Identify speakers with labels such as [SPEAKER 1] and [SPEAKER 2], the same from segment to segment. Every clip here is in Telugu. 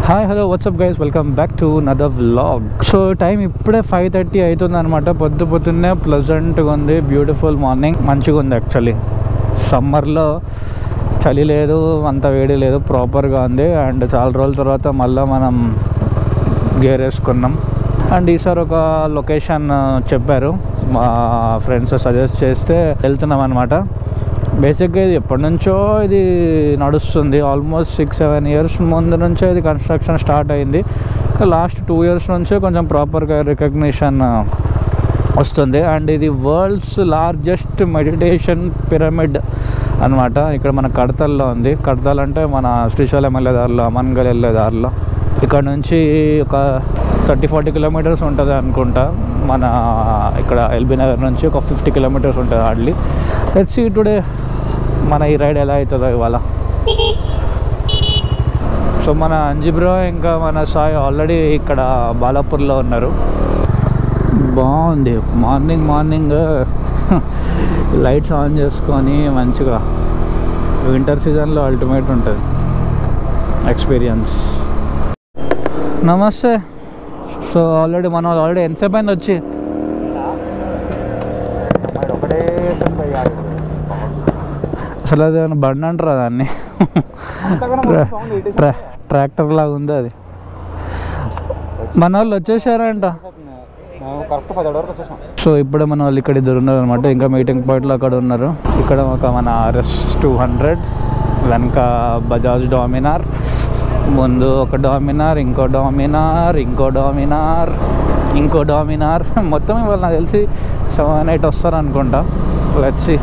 [SPEAKER 1] hi hello what's up guys welcome back to another vlog so time ఇప్పుడే ఫైవ్ థర్టీ అవుతుంది అనమాట పొద్దు పొద్దున్నే ప్లజెంట్గా ఉంది బ్యూటిఫుల్ మార్నింగ్ మంచిగా ఉంది యాక్చువల్లీ సమ్మర్లో చలి లేదు అంత వేడి లేదు ప్రాపర్గా ఉంది అండ్ చాలా రోజుల తర్వాత మళ్ళీ మనం గేర్ వేసుకున్నాం అండ్ ఈసారి ఒక లొకేషన్ చెప్పారు మా ఫ్రెండ్స్ సజెస్ట్ చేస్తే వెళ్తున్నాం అనమాట బేసిక్గా ఇది ఎప్పటి నుంచో ఇది నడుస్తుంది ఆల్మోస్ట్ సిక్స్ సెవెన్ ఇయర్స్ ముందు నుంచే ఇది కన్స్ట్రక్షన్ స్టార్ట్ అయింది లాస్ట్ టూ ఇయర్స్ నుంచే కొంచెం ప్రాపర్గా రికగ్నిషన్ వస్తుంది అండ్ ఇది వరల్డ్స్ లార్జెస్ట్ మెడిటేషన్ పిరమిడ్ అనమాట ఇక్కడ మన కడతల్లో ఉంది కడతల్ అంటే మన శ్రీశైలం వెళ్ళే దారిలో అమన్గల్ వెళ్ళే దారిలో ఇక్కడ నుంచి ఒక థర్టీ ఫార్టీ కిలోమీటర్స్ ఉంటుంది అనుకుంటా మన ఇక్కడ ఎల్బీ నగర్ నుంచి ఒక ఫిఫ్టీ కిలోమీటర్స్ ఉంటుంది హార్డ్లీ లెట్స్ సీ టుడే మన ఈ రైడ్ ఎలా అవుతుందో ఇవాళ సో మన అంజిబ్రో ఇంకా మన సాయి ఆల్రెడీ ఇక్కడ బాలాపూర్లో ఉన్నారు బాగుంది మార్నింగ్ మార్నింగ్ లైట్స్ ఆన్ చేసుకొని మంచిగా వింటర్ సీజన్లో అల్టిమేట్ ఉంటుంది ఎక్స్పీరియన్స్ నమస్తే సో ఆల్రెడీ మనం ఆల్రెడీ ఎంతసేపు అయింది వచ్చి
[SPEAKER 2] ఒకటే
[SPEAKER 1] అసలు అది ఏమైనా బండి అంటారా దాన్ని ట్రా ట్రాక్టర్ లాగా ఉంది అది మన వాళ్ళు వచ్చేసారంట
[SPEAKER 2] కరెక్ట్ పది వరకు వచ్చేసాం
[SPEAKER 1] సో ఇప్పుడే మన వాళ్ళు ఇక్కడ ఇద్దరు ఉన్నారు అనమాట ఇంకా మీటింగ్ పాయింట్లో అక్కడ ఉన్నారు ఇక్కడ ఒక మన ఆర్ఎస్ టూ హండ్రెడ్ వెనక బజాజ్ డామినార్ ముందు ఒక డామినార్ ఇంకో డామినార్ ఇంకో డామినార్ ఇంకో డామినార్ మొత్తం ఇవాళ నాకు తెలిసి సెవెన్ ఎయిట్ వస్తారు అనుకుంటా వచ్చి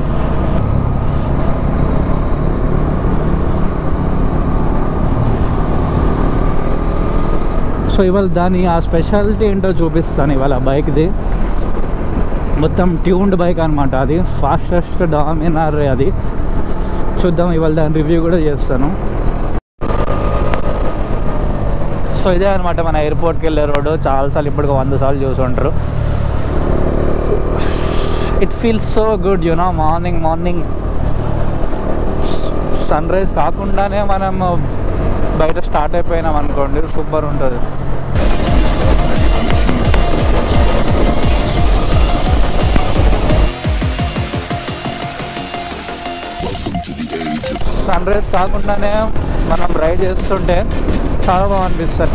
[SPEAKER 1] సో ఇవాళ దాని ఆ స్పెషాలిటీ ఏంటో చూపిస్తాను ఇవాళ బైక్ది మొత్తం ట్యూన్డ్ బైక్ అనమాట అది ఫాస్టెస్ట్ డామినార్ అది చూద్దాం ఇవాళ దాని రివ్యూ కూడా చేస్తాను సో ఇదే అనమాట మన ఎయిర్పోర్ట్కి వెళ్ళే రోడ్డు చాలాసార్లు ఇప్పటికి వంద సార్లు చూసి ఉంటారు it feels so good you know morning morning sunrise కాకుండానే మనం బయట స్టార్ట్ అయిపోయినాం అనుకోండి సూపర్ ఉంటుంది సన్ రైజ్ కాకుండానే మనం రైడ్ చేస్తుంటే చాలా బాగా అనిపిస్తుంది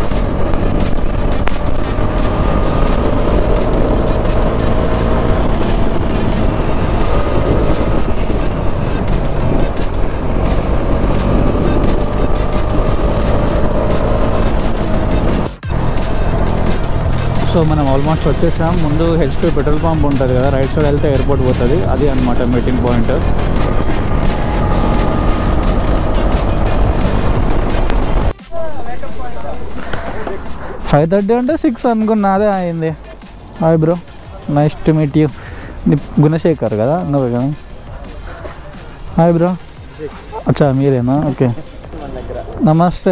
[SPEAKER 1] సో మనం ఆల్మోస్ట్ వచ్చేసాం ముందు హెచ్పి పెట్రోల్ పంప్ ఉంటుంది కదా రైట్ సైడ్ వెళ్తే ఎయిర్పోర్ట్ పోతుంది అది అనమాట మీటింగ్ పాయింట్ ఫైవ్ థర్టీ అంటే సిక్స్ అనుకున్నా అదే అయింది hi bro nice to meet you Gunasekhar కదా నువ్వే కదా హాయ్ బ్రో అచ్చా మీరేనా ఓకే నమస్తే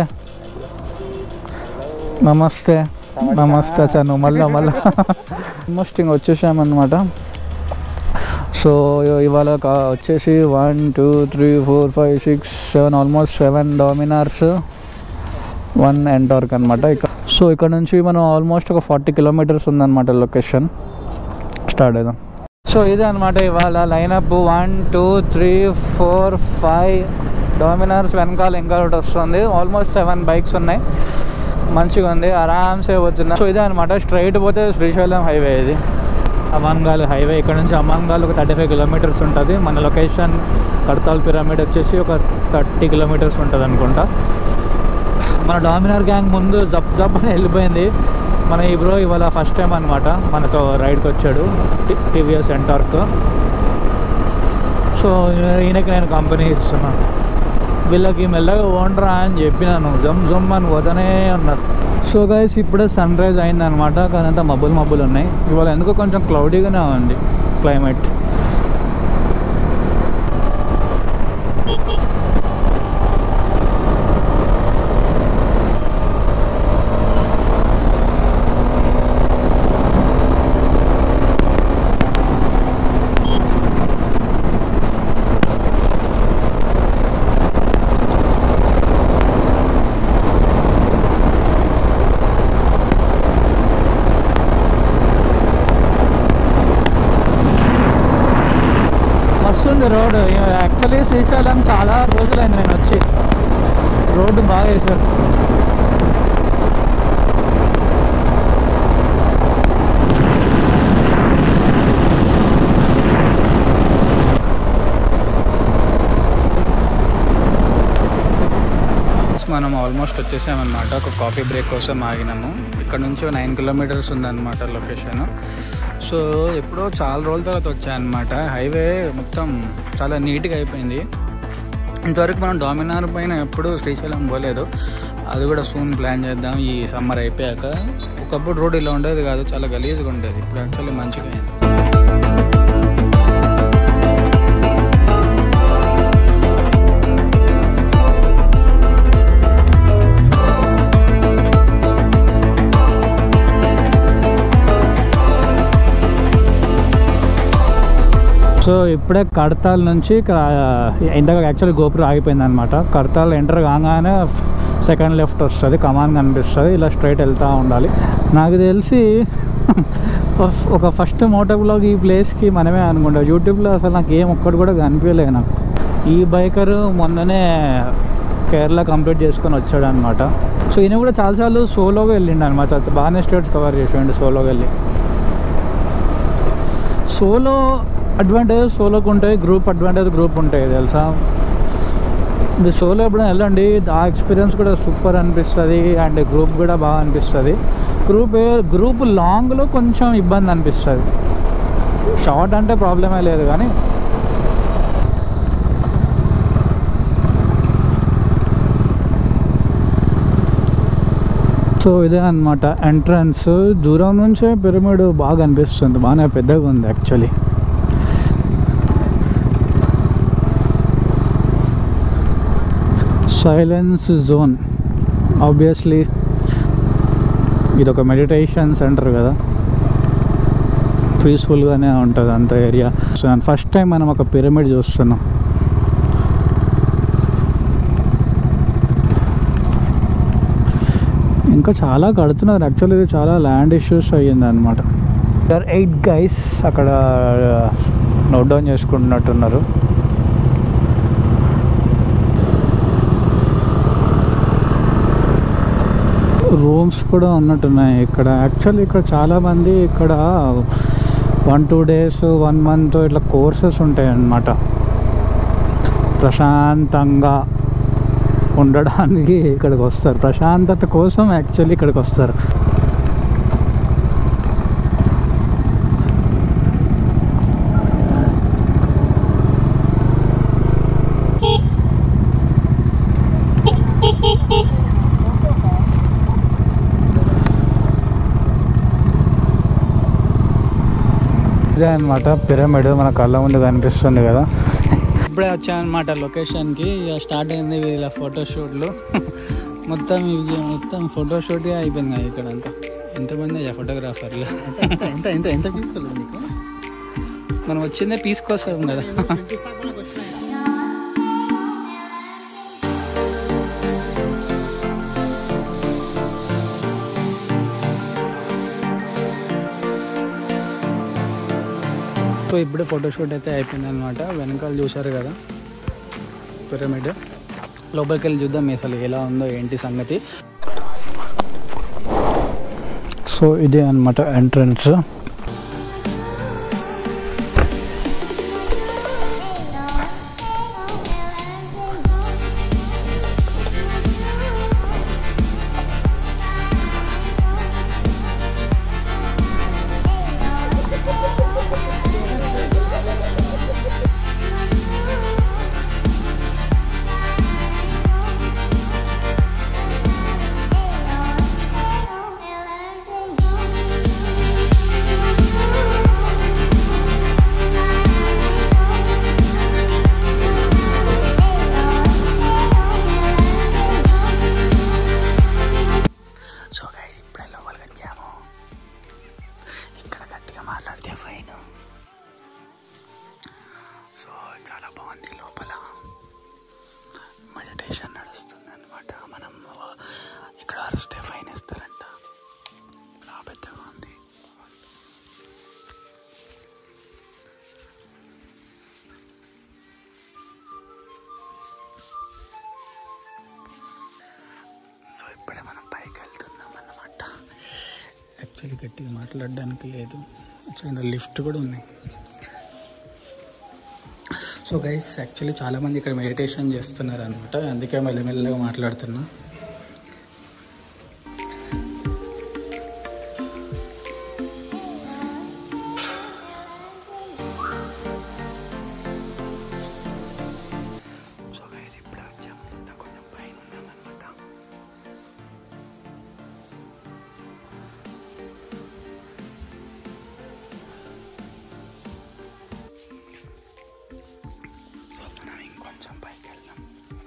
[SPEAKER 1] నమస్తే నమస్తే అచ్చా నువ్వు మళ్ళా మళ్ళా ఆల్మోస్ట్ ఇంక వచ్చేసామన్నమాట సో ఇవాళ కా- వచ్చేసి one two three four five six seven almost seven Dominars one Ntorq అనమాట ఇక సో ఇక్కడ నుంచి మనం ఆల్మోస్ట్ ఒక ఫార్టీ కిలోమీటర్స్ ఉందన్నమాట లొకేషన్ స్టార్ట్ అవుదాం సో ఇదే అనమాట ఇవాళ lineup one two three four five Dominars వెనకాల ఇంకా ఒకటి వస్తుంది ఆల్మోస్ట్ సెవెన్ బైక్స్ ఉన్నాయి మంచిగా ఉంది ఆరామ్సే వచ్చింది సో ఇదే అనమాట స్ట్రైట్ పోతే శ్రీశైలం హైవే ఇది అమాన్గాల్ హైవే ఇక్కడ నుంచి అమాన్గాల్ ఒక థర్టీ ఫైవ్ కిలోమీటర్స్ ఉంటుంది మన లొకేషన్ కడతాల్ పిరమిడ్ వచ్చేసి ఒక థర్టీ కిలోమీటర్స్ ఉంటుంది అనుకుంటా మన డామినార్ గ్యాంగ్ ముందు జప్ జప్ అని వెళ్ళిపోయింది మన ఈ బ్రో ఇవాళ ఫస్ట్ టైం అనమాట మనతో రైడ్కి వచ్చాడు టీవీఎస్ ఎంటార్క్ సో ఈయనకి నేను కంపెనీ ఇస్తున్నాను వీళ్ళకి మెల్లగా ఓనరా అని చెప్పినాను జమ్ జమ్ అని పోతూనే ఉన్నారు సో గైస్ ఇప్పుడే సన్ రైజ్ అయిందనమాట కానీ అంతా మబ్బులు మబ్బులు ఉన్నాయి ఇవాళ ఎందుకో కొంచెం క్లౌడీగానే ఉంది క్లైమేట్ బాగుంది రోడ్ యాక్చువల్లీ శ్రీశైలం చాలా రోజులైంది నేను వచ్చి రోడ్డు బాగా వేసారు మనం ఆల్మోస్ట్ వచ్చేసామన్నమాట ఒక కాఫీ బ్రేక్ కోసం ఆగినాము ఇక్కడ నుంచి నైన్ కిలోమీటర్స్ ఉందన్నమాట లొకేషన్ సో ఎప్పుడో చాలా రోజుల తర్వాత వచ్చాయన్నమాట హైవే మొత్తం చాలా నీట్గా అయిపోయింది ఇంతవరకు మనం డామినార్ పైన ఎప్పుడు శ్రీశైలం పోలేదు అది కూడా సూన్ ప్లాన్ చేద్దాం ఈ సమ్మర్ అయిపోయాక ఒకప్పుడు రోడ్ ఇలా ఉండేది కాదు చాలా గలీజ్గా ఉండేది ఇప్పుడు యాక్చువల్లీ మంచిగా అయింది సో ఇప్పుడే కడతాల్ నుంచి క- ఇందాక యాక్చువల్లీ గోపురం ఆగిపోయింది అనమాట కడతాల్ ఎంటర్ కాగానే సెకండ్ లెఫ్ట్ వస్తుంది కమాన్ కనిపిస్తుంది ఇలా స్ట్రైట్ వెళ్తూ ఉండాలి నాకు తెలిసి ఫస్- ఒక ఫస్ట్ మోటో బ్లాగ్ ఈ ప్లేస్కి మనమే అనుకుంటాం యూట్యూబ్లో అసలు నాకు ఏం ఒక్కటి కూడా కనిపించలేదు నాకు ఈ బైకర్ మొన్ననే కేరళ కంప్లీట్ చేసుకొని వచ్చాడు అనమాట సో ఈయన కూడా చాలాసార్లు సోలోగా వెళ్ళిండు అనమాట బాగానే స్టేట్స్ కవర్ చేసాడు సోలోగా వెళ్ళి సోలో అడ్వాంటేజ్ సోలోకి ఉంటాయి గ్రూప్ అడ్వాంటేజ్ గ్రూప్ ఉంటాయి తెలుసా ఇది సోలో ఎప్పుడైనా వెళ్ళండి ఆ ఎక్స్పీరియన్స్ కూడా సూపర్ అనిపిస్తుంది అండ్ గ్రూప్ కూడా బాగా అనిపిస్తుంది గ్రూప్ గ్రూప్ లాంగ్లో కొంచెం ఇబ్బంది అనిపిస్తుంది షార్ట్ అంటే ప్రాబ్లమే లేదు కానీ సో ఇదే అనమాట ఎంట్రన్స్ దూరం నుంచే పిరమిడ్ బాగా అనిపిస్తుంది బాగానే పెద్దగా ఉంది యాక్చువల్లీ సైలెన్స్ జోన్ ఆబ్వియస్లీ ఇది ఒక మెడిటేషన్ సెంటర్ కదా పీస్ఫుల్గానే ఉంటుంది అంత ఏరియా సో ఫస్ట్ టైం మనం ఒక పిరమిడ్ చూస్తున్నాం ఇంకా చాలా కడుతున్నారు యాక్చువల్లీ ఇది చాలా ల్యాండ్ ఇష్యూస్ అయ్యింది అనమాట దర్ ఎయిట్ గైస్ అక్కడ నోట్ డౌన్ చేసుకుంటున్నట్టున్నారు రూమ్స్ కూడా ఉన్నట్టున్నాయి ఇక్కడ యాక్చువల్లీ ఇక్కడ చాలామంది ఇక్కడ one two days one month ఇట్లా కోర్సెస్ ఉంటాయి అన్నమాట ప్రశాంతంగా ఉండడానికి ఇక్కడికి వస్తారు ప్రశాంతత కోసం యాక్చువల్లీ ఇక్కడికి వస్తారు ఇదే అనమాట పిరమిడ్ మన కళ్ళ ముందు కనిపిస్తుంది కదా ఇప్పుడే వచ్చాయన్నమాట లొకేషన్కి ఇక స్టార్ట్ అయింది వీళ్ళ ఫోటోషూట్లు మొత్తం ఇవి మొత్తం ఫోటోషూట్ అయిపోయింది కదా ఇక్కడ అంతా ఎంతమంది ఫోటోగ్రాఫర్లు
[SPEAKER 2] ఎంత ఎంత ఎంత తీసుకోలేదు నీకు
[SPEAKER 1] మనం వచ్చిందే పీస్ కోసం కదా
[SPEAKER 2] శంకుస్థాపనకు వచ్చినాయి
[SPEAKER 1] సో ఇప్పుడే ఫోటోషూట్ అయితే అయిపోయింది అనమాట వెనకాల చూశారు కదా పిరమిడ్ లోపలికి వెళ్ళి చూద్దాం అసలు ఎలా ఉందో ఏంటి సంగతి సో ఇదే అనమాట ఎంట్రన్స్ సో గైస్ ఇప్పుడే లోపలికి వచ్చాము ఇక్కడ గట్టిగా మాట్లాడితే ఫైన్ సో చాలా బాగుంది లోపల మెడిటేషన్ నడుస్తుంది అనమాట మనం ఇక్కడ అరిస్తే ఫైన్ ఇస్తారంట చాలా పెద్దగా ఉంది యాక్చువల్లీ గట్టిగా మాట్లాడడానికి లేదు చిన్న లిఫ్ట్ కూడా ఉన్నాయి సో గైస్ యాక్చువల్లీ చాలామంది ఇక్కడ మెడిటేషన్ చేస్తున్నారు అనమాట అందుకే మెల్లమెల్లగా మాట్లాడుతున్నా సో గైస్ ఇప్పుడు వచ్చాము ఇంకా కొంచెం పైన ఉన్నామన్నమాట సో మనం ఇంకొంచెం పైకి వెళ్దాం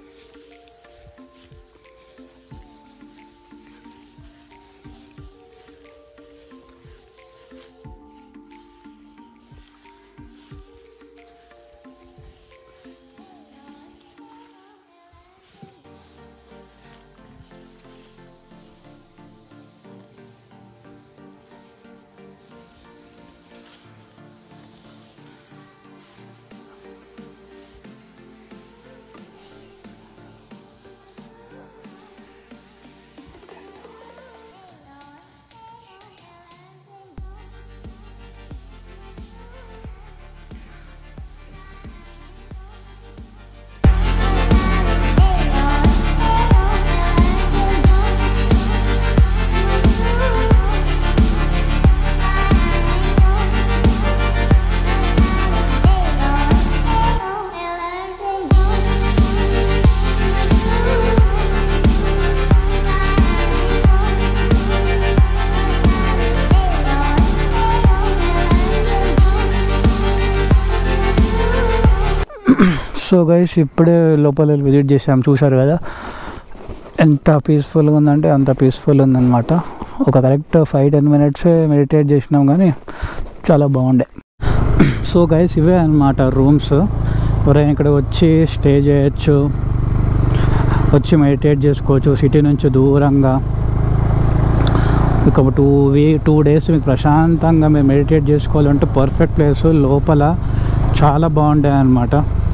[SPEAKER 1] సో గైస్ ఇప్పుడే లోపల వెళ్ళి విజిట్ చేసాం చూశారు కదా ఎంత పీస్ఫుల్గా ఉందంటే అంత పీస్ఫుల్ ఉందన్నమాట ఒక correct five ten minutes meditate చేసినాం కానీ చాలా బాగుండే సో గైస్ ఇవే అన్నమాట రూమ్స్ ఎవరైనా ఇక్కడ వచ్చి స్టే చేయొచ్చు వచ్చి మెడిటేట్ చేసుకోవచ్చు సిటీ నుంచి దూరంగా ఒక టూ వీ టూ డేస్ మీకు ప్రశాంతంగా మీరు మెడిటేట్ చేసుకోవాలంటే పర్ఫెక్ట్ ప్లేస్ లోపల చాలా బాగుంటాయి అన్నమాట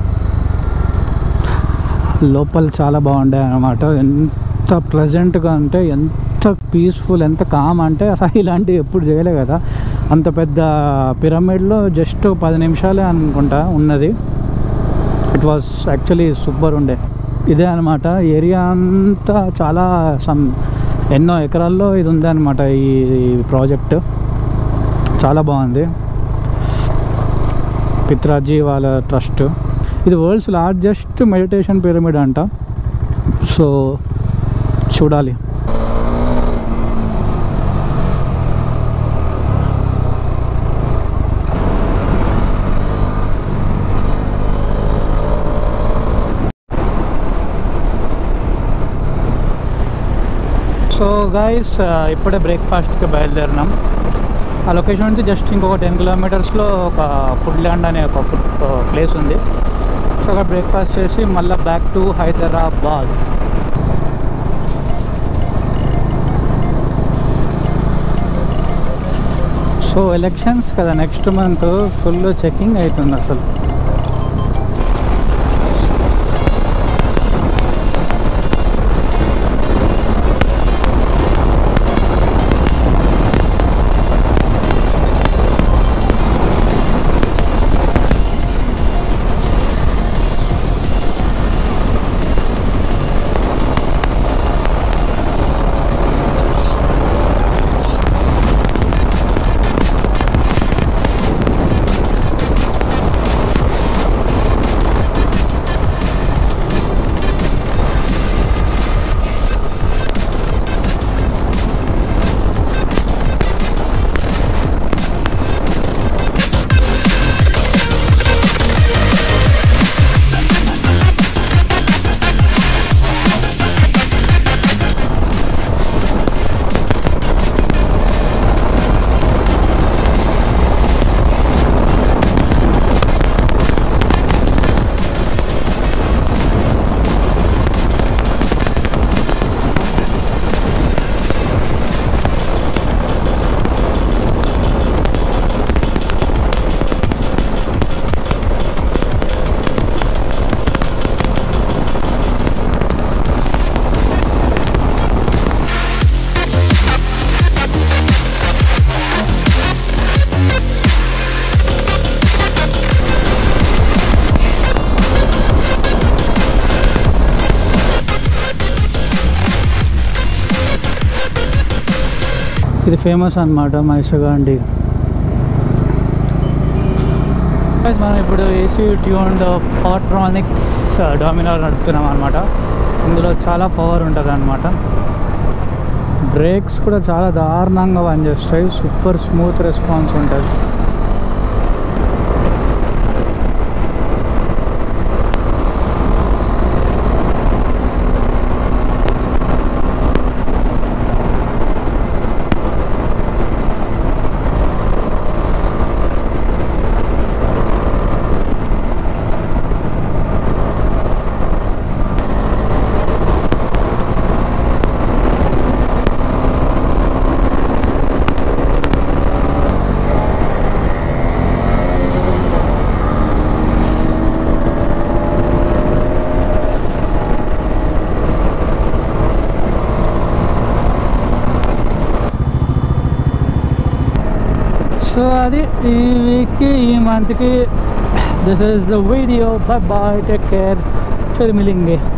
[SPEAKER 1] లోపల చాలా బాగుండే అనమాట ఎంత ప్లెజెంట్గా అంటే ఎంత పీస్ఫుల్ ఎంత కామ్ అంటే అసలు ఇలాంటివి ఎప్పుడు చేయలే కదా అంత పెద్ద పిరమిడ్లో జస్ట్ పది నిమిషాలే అనుకుంటా ఉన్నది ఇట్ వాస్ యాక్చువల్లీ సూపర్ ఉండే ఇదే అనమాట ఏరియా అంతా చాలా సమ్ ఎన్నో ఎకరాల్లో ఇది ఉందన్నమాట ఈ ప్రాజెక్ట్ చాలా బాగుంది పిత్రాజీ వాళ్ళ ట్రస్ట్ ఇది వరల్డ్స్ లార్జెస్ట్ మెడిటేషన్ పిరమిడ్ అంట సో చూడాలి సో గైస్ ఇప్పుడే బ్రేక్ఫాస్ట్కి బయలుదేరినాం ఆ లొకేషన్ నుంచి జస్ట్ ఇంకొక టెన్ కిలోమీటర్స్లో ఒక ఫుడ్ ల్యాండ్ అనే ఒక ఫుడ్ ప్లేస్ ఉంది సో అక్కడ బ్రేక్ఫాస్ట్ చేసి మళ్ళీ back to Hyderabad so elections కదా నెక్స్ట్ మంత్ ఫుల్ చెకింగ్ అవుతుంది అసలు ఇది ఫేమస్ అనమాట మైసగాండి Guys, మనం ఇప్పుడు ఏసీ ట్యూన్డ్ పాట్రానిక్స్ డామినార్ నడుపుతున్నాం అనమాట ఇందులో చాలా పవర్ ఉంటుంది అనమాట బ్రేక్స్ కూడా చాలా దారుణంగా పనిచేస్తాయి సూపర్ స్మూత్ రెస్పాన్స్ ఉంటుంది సో అది ఈ వీక్కి ఈ మంత్కి this is the video bye bye take care ఫిర్ మిలింగే